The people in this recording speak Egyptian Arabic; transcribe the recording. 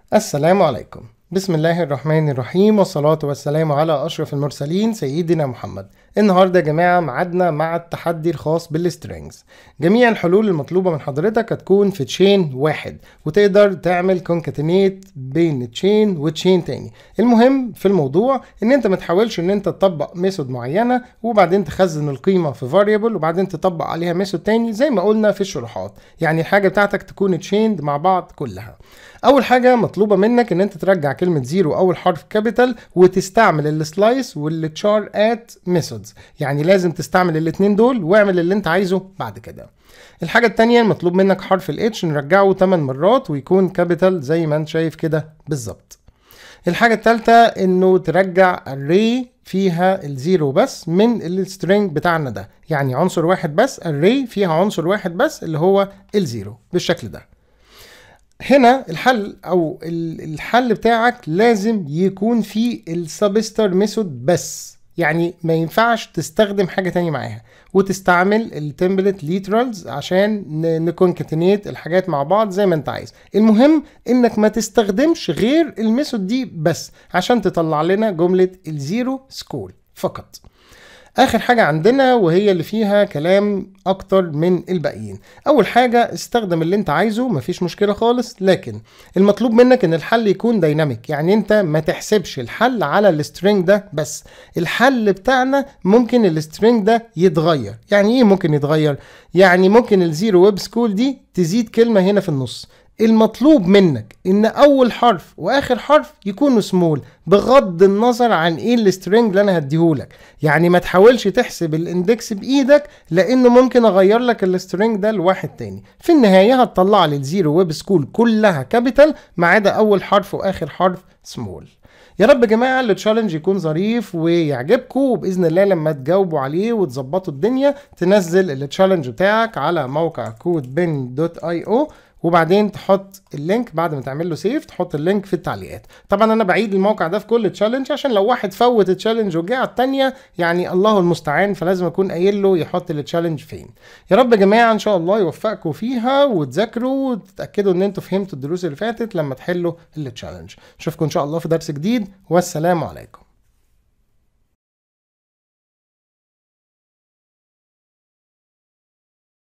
السلام عليكم بسم الله الرحمن الرحيم والصلاة والسلام على أشرف المرسلين سيدنا محمد النهاردة يا جماعة معادنا مع التحدي الخاص بالسترينجز جميع الحلول المطلوبة من حضرتك هتكون في تشين واحد وتقدر تعمل كونكاتينيت بين تشين وتشين تاني المهم في الموضوع ان انت ما تحاولش ان انت تطبق ميثود معينة وبعدين تخزن القيمة في فاريبل وبعدين تطبق عليها ميثود تاني زي ما قلنا في الشروحات يعني الحاجة بتاعتك تكون تشيند مع بعض كلها اول حاجه مطلوبه منك ان انت ترجع كلمه زيرو اول حرف كابيتال وتستعمل السلايس والتشار ات ميثودز يعني لازم تستعمل الاثنين دول واعمل اللي انت عايزه بعد كده الحاجة التانية المطلوب منك حرف الاتش نرجعه 8 مرات ويكون كابيتال زي ما انت شايف كده بالظبط الحاجة التالتة انه ترجع array فيها الزيرو بس من السترينج بتاعنا ده يعني عنصر واحد بس array فيها عنصر واحد بس اللي هو الزيرو بالشكل ده هنا الحل او الحل بتاعك لازم يكون فيه السبستر ميثود بس يعني ما ينفعش تستخدم حاجة تانية معاها وتستعمل التمبلت ليترالز عشان نكونكتينيت الحاجات مع بعض زي ما انت عايز المهم انك ما تستخدمش غير الميثود دي بس عشان تطلع لنا جملة الزيرو سكول فقط اخر حاجة عندنا وهي اللي فيها كلام اكتر من الباقيين اول حاجة استخدم اللي انت عايزه مفيش مشكلة خالص لكن المطلوب منك ان الحل يكون دايناميك يعني انت ما تحسبش الحل على السترينج ده بس الحل بتاعنا ممكن السترينج ده يتغير يعني ايه ممكن يتغير يعني ممكن الزيرو ويب سكول دي تزيد كلمة هنا في النص المطلوب منك ان اول حرف واخر حرف يكونوا سمول بغض النظر عن ايه السترنج اللي انا هديهولك يعني ما تحاولش تحسب الاندكس بايدك لانه ممكن اغير لك السترنج ده لواحد تاني في النهايه هتطلع لي الزيرو ويب سكول كلها كابيتال ما عدا اول حرف واخر حرف سمول يا رب يا جماعه التشالنج يكون ظريف ويعجبكم وباذن الله لما تجاوبوا عليه وتظبطوا الدنيا تنزل التشالنج بتاعك على موقع كود بن دوت اي او وبعدين تحط اللينك بعد ما تعمل له سيف تحط اللينك في التعليقات طبعا انا بعيد الموقع ده في كل تشالنج عشان لو واحد فوت التشالنج وجه على الثانيه يعني الله المستعان فلازم اكون قايل له يحط التشالنج فين يا رب يا جماعه ان شاء الله يوفقكم فيها وتذاكروا وتتاكدوا ان انتوا فهمتوا الدروس اللي فاتت لما تحلوا التشالنج اشوفكم ان شاء الله في درس جديد والسلام عليكم